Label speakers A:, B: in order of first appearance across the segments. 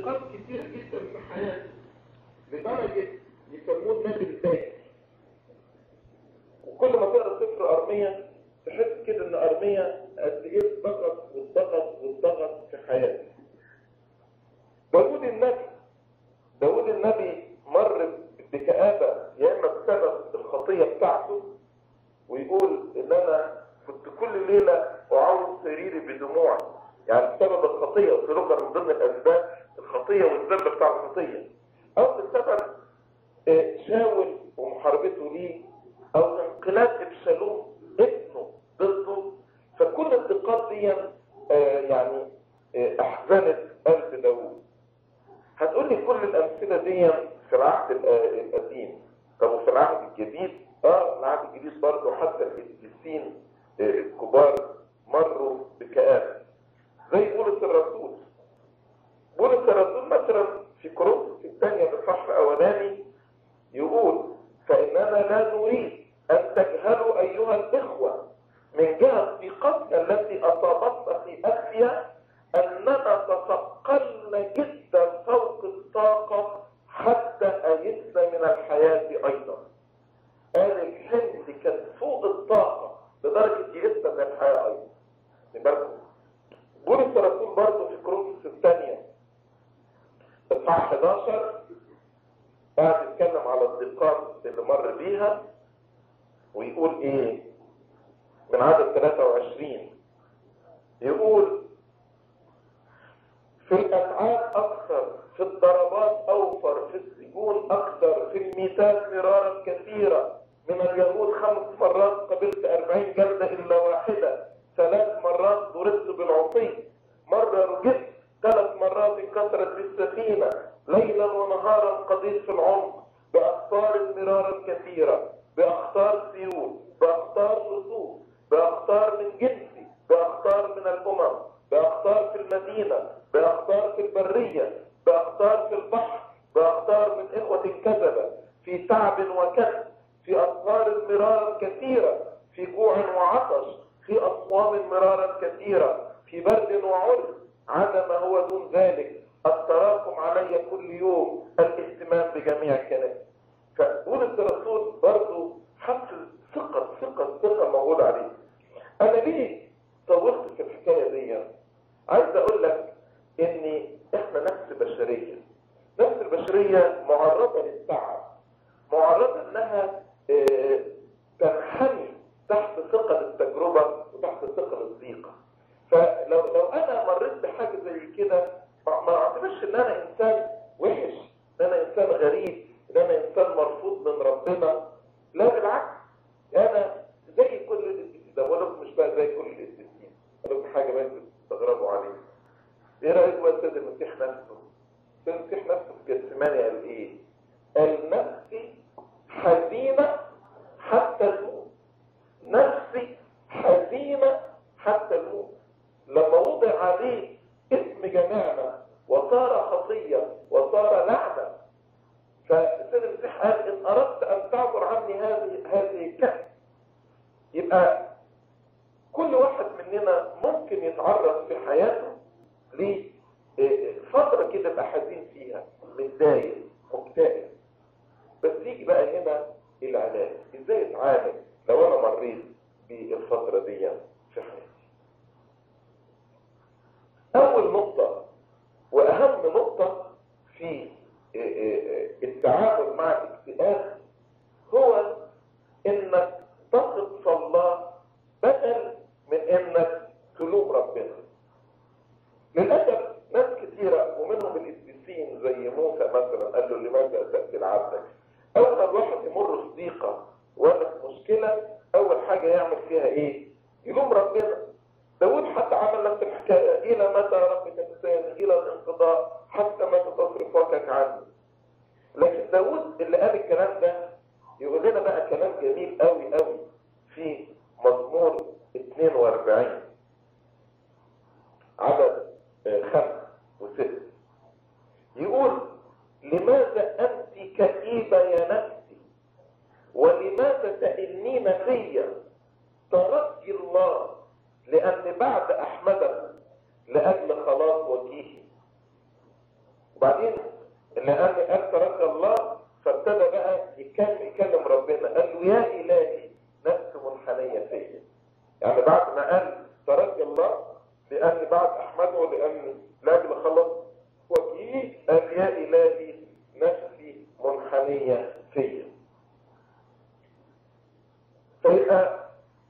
A: ضيقات كتير جدا في حياته لدرجة يسموه النبي الباكي وكل ما تقرا سفر ارميا تحس كده ان ارميا قد ايه ضغط واتضغط واتضغط في حياته داود النبي داود النبي مر بكآبة يا اما بسبب الخطية بتاعته ويقول ان انا كنت كل ليلة اعوض سريري بدموع يعني بسبب الخطية وسلوكها من ضمن الاسباب الخطية والذنب بتاع الخطية او بسبب آه، شاول ومحاربته ليه او انقلاب ابشالوم ابنه ضده فكل الضيقات دي آه، يعني آه، احزنت قلب داوود هتقول لي كل الامثله دي في العهد ال- القديم طب وفي العهد الجديد اه العهد الجديد برضه حتى القديسين آه، الكبار مروا بكآبه زي بولس الرسول بولس الرسول مثلا في كورنثوس الثانيه بالصح الاولاني يقول فاننا لا نريد ان تجهلوا ايها الاخوه من جهه ضيقتنا التي اصابتنا في اسيا اننا تثقلنا جدا فوق الطاقه حتى ايسنا من الحياه ايضا قال الحمل كان فوق الطاقه لدرجه يئسنا من الحياه ايضا خلي بالكم بولس الرسول برضه في كورنثوس الثانيه اصحاح 11 قاعد يتكلم على الضيقات اللي مر بيها ويقول ايه من عدد 23 يقول في الأتعاب أكثر في الضربات أوفر في السجون أكثر في الميتات مرارا كثيرة من اليهود خمس مرات قبلت أربعين جلدة إلا واحدة ثلاث مرات ضربت بالعصي مرة رجعت ثلاث مرات انكسرت بالسفينة ليلا ونهارا قضيت في العمق بأخطار مرارا كثيرة بأخطار سيول بأخطار رسوب بأخطار من جنسي بأخطار من الأمم بأخطار في المدينة بأخطار في البرية بأخطار في البحر بأخطار من إخوة كذبة في تعب وكسب في أسفار مرارا كثيرة في جوع وعطش في أصوام مرارا كثيرة في برد وعرس على ما هو دون ذلك التراكم علي كل يوم الاهتمام بجميع الكنائس فبولس الرسول برضه حط ثقة ثقة ثقة موجودة عليه أنا ليه طولت في الحكاية دي عايز أقول لك إن إحنا نفس بشرية نفس البشرية معرضة للتعب معرضة إنها آه، تنحني تحت ثقل التجربة وتحت ثقل الضيقة فلو لو أنا مريت بحاجة زي كده ما ما اعتبرش إن أنا إنسان وحش إن أنا إنسان غريب إن أنا إنسان مرفوض من ربنا لا بالعكس أنا زي كل القديسين ده بقول لكم مش بقى زي كل القديسين أقول لكم حاجة بس تستغربوا عليها إيه رأيك بقى السيد المسيح نفسه؟ السيد المسيح نفسه في جثماني قال إيه؟ قال نفسي حزينة حتى الموت نفسي حزينة حتى الموت لما وضع عليه اسم جماعنا وصار خطية وصار لعنة فالسيد المسيح قال إن أردت أن تعبر عني هذه هذه الكأس يبقى كل واحد مننا ممكن يتعرض في حياته لفترة كده يبقى حزين فيها متضايق مكتئب بس يجي بقى هنا العلاج ازاي اتعالج لو انا مريت بالفترة دي في حياتي اول نقطة واهم نقطة في التعامل مع الاكتئاب هو انك تثق في الله بدل من انك تلوم ربنا للاسف ناس كثيرة ومنهم القديسين زي موسى مثلا قال له لماذا تأتي عبدك اول ما الواحد يمر في ضيقة ولا في مشكلة اول حاجة يعمل فيها ايه يلوم ربنا داود حتى عمل نفس الحكاية الى متى رب تنساني الى الانقضاء حتى متى تصرف وجهك عني لكن داود اللي قال الكلام ده يقول لنا بقى كلام جميل قوي قوي في مزمور 42 عدد خمسة وستة يقول لماذا أنت كئيبة يا نفسي ولماذا تئنين فيا ترجي الله لأن بعد أحمدك لأجل خلاص وجيهي وبعدين لأن قال ترك الله فابتدى بقى يتكلم يكلم ربنا قال له يا إلهي نفس منحنية فيا يعني بعد ما قال ترك الله لأن بعد أحمده لأن لاجل خلص وجهي قال يا إلهي نفسي منحنية فيا فيبقى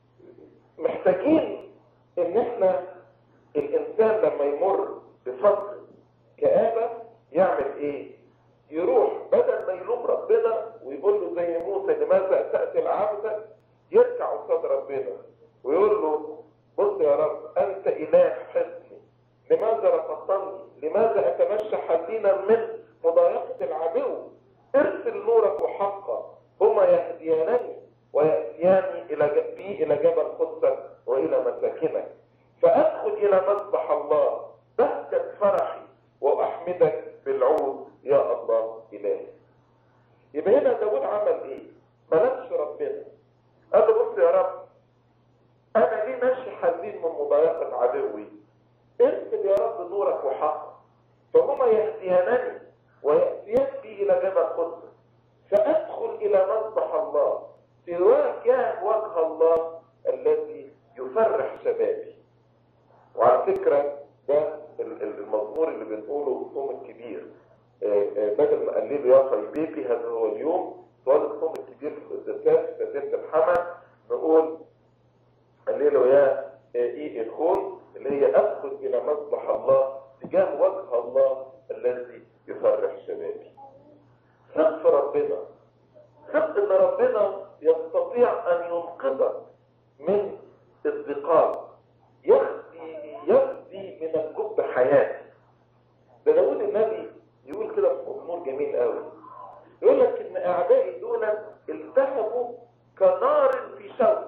A: محتاجين ان احنا الانسان لما يمر بفترة كآبة يعمل ايه يروح بدل ما يلوم ربنا ويقول له زي موسى لماذا تأتي العبد يرجع قصاد ربنا ويقول له بص يا رب انت اله حسني لماذا رفضتني لماذا اتمشى حزينا من مضايقة العدو ارسل نورك وحقا هما يهديانني ويأتياني إلى بي إلى جبل قدسك وإلى مساكنك فأدخل إلى مذبح الله بهجة فرحي وأحمدك بالعود يا الله إلهي يبقى هنا داود عمل إيه؟ ما لمش ربنا قال له بص يا رب أنا ليه ماشي حزين من مضايقة عدوي ارسل يا رب نورك وحقك فهما يهديانني ويأتيان بي إلى جبل قدسك فأدخل إلى مذبح الله تواجه وجه الله الذي يفرح شبابي وعلى فكرة ده المزمور اللي بنقوله الصوم الكبير بدل ما قللوا يا طيبيتي هذا هو اليوم طوال الصوم الكبير في القداسات في تدريس الحمل نقول قللوا يا ايه الخون اللي هي ادخل الى مذبح الله تجاه وجه الله الذي يفرح شبابي ثق في ربنا ثق ان ربنا يستطيع ان ينقذك من الضيقات يخفي يفدي من الجب حياتي ده داود النبي يقول كده في مزمور جميل قوي يقول لك ان اعدائي دول التهبوا كنار في شوك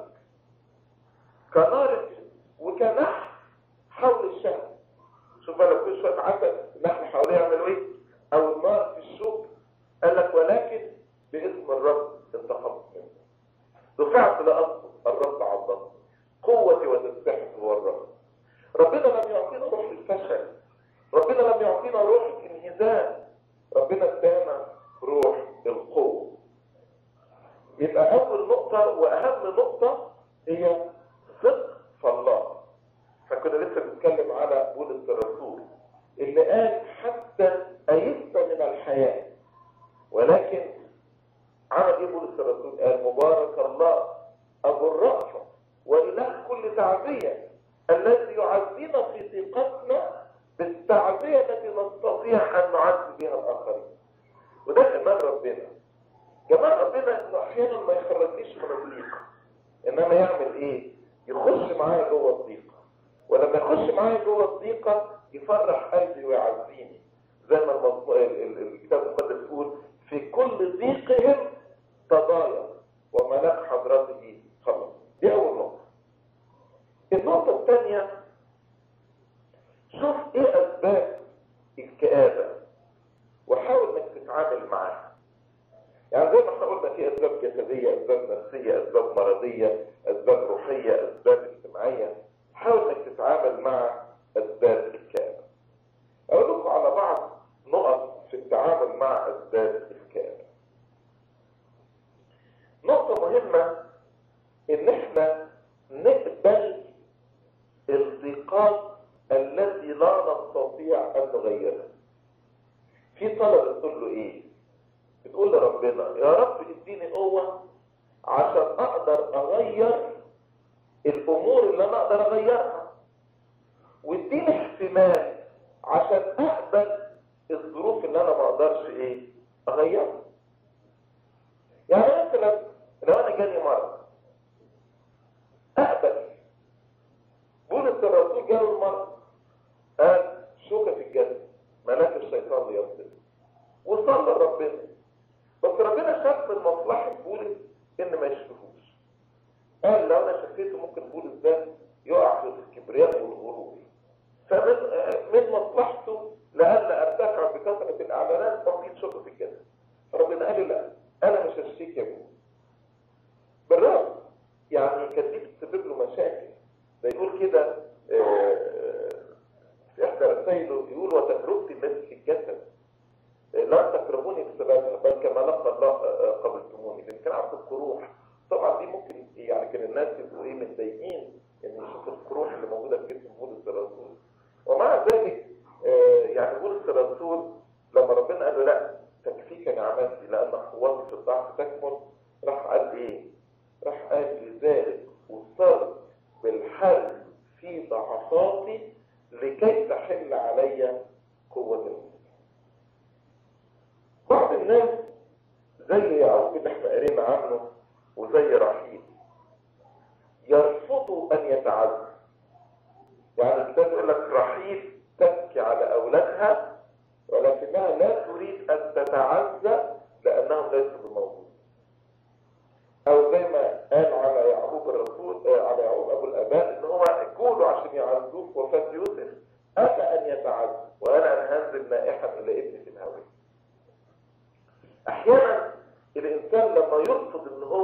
A: كنار في وكنحل حول الشمس شوف بقى لو كل شويه عسل النحل حواليه يعملوا ايه او النار في الشوك قال لك ولكن باسم الرب انتقمت منه دفعت لأصل الرب عضته قوتي وتسبحت هو الرب ربنا لم يعطينا روح الفشل ربنا لم يعطينا روح الانهزام ربنا ادانا روح القوة يبقى أول نقطة وأهم نقطة هي ثق في الله فكنا لسه بنتكلم على بولس الرسول اللي قال حتى أيست من الحياة ولكن عمل ايه بولس الرسول قال مبارك الله ابو الرأفة واله كل تعزية الذي يعزينا في ثقتنا بالتعزية التي نستطيع ان نعزي بها الاخرين وده كمال ربنا كمال ربنا انه احيانا ما يخرجنيش من الضيق انما يعمل ايه يخش معايا جوه الضيقة ولما يخش معايا جوه الضيقة يفرح قلبي ويعزيني زي ما الكتاب المقدس يقول في كل ضيقهم تضايق وملاك حضرته خلص دي اول نقطة النقطة الثانية شوف ايه اسباب الكآبة وحاول انك تتعامل معاها يعني زي ما احنا قلنا في اسباب جسدية اسباب نفسية اسباب مرضية اسباب روحية اسباب اجتماعية حاول انك تتعامل مع اسباب الكآبة اقول لكم على بعض نقط في التعامل مع اسباب الكآبة نقطة مهمة ان احنا نقبل الضيقات التي لا نستطيع ان نغيرها في طلبة تقول له ايه بتقول لربنا يا رب اديني قوة عشان اقدر اغير الامور اللي انا اقدر اغيرها واديني احتمال عشان اقبل الظروف اللي انا ما اقدرش ايه اغيرها يعني مثلا لو انا جاني مرض اقبل بولس الرسول جاله المرض قال شوكه في الجسد ملاك الشيطان ليصل وصلى ربنا بس ربنا شاف من مصلحه بولس ان ما يشفيهوش قال لو انا شفيته ممكن بولس ده يقع في الكبرياء والغرور فمن من مصلحته لألا ارتفع بكثرة الاعلانات تصيب شوكه في الجسد ربنا قال له لا انا مش هشفيك يا بولس بالرغم يعني كان دي بتسبب له مشاكل ده يقول كده في احدى رسائله يقول وتجربتي التي في الجسد لا تكرهوني بسببها بل كما لقى الله قبلتموني لان كان عنده القروح طبعا دي ممكن يعني كان الناس يبقوا ايه متضايقين ان يشوفوا القروح اللي موجوده في جسم بولس الرسول ومع ذلك آه يعني بولس الرسول لما ربنا قال له لا تكفيك نعمتي لان قوتي في الضعف تكمل راح قال ايه؟ راح قال لذلك وصلت بالحل في ضعفاتي لكي تحل علي قوة المسيح. بعض الناس زي يعقوب اللي احنا قرينا عنه وزي رحيل يرفضوا ان يتعزوا يعني الكتاب يقول لك رحيل تبكي على اولادها ولكنها لا تريد ان تتعزى لانهم ليسوا بموجود او زي ما قال على يعقوب الرسول آه على يعقوب ابو الاباء ان هو جوله عشان يعزوه في وفاه يوسف اتى ان يتعزى وانا ان هنزل نائحا الى ابني في الهويه احيانا الانسان لما يرفض ان هو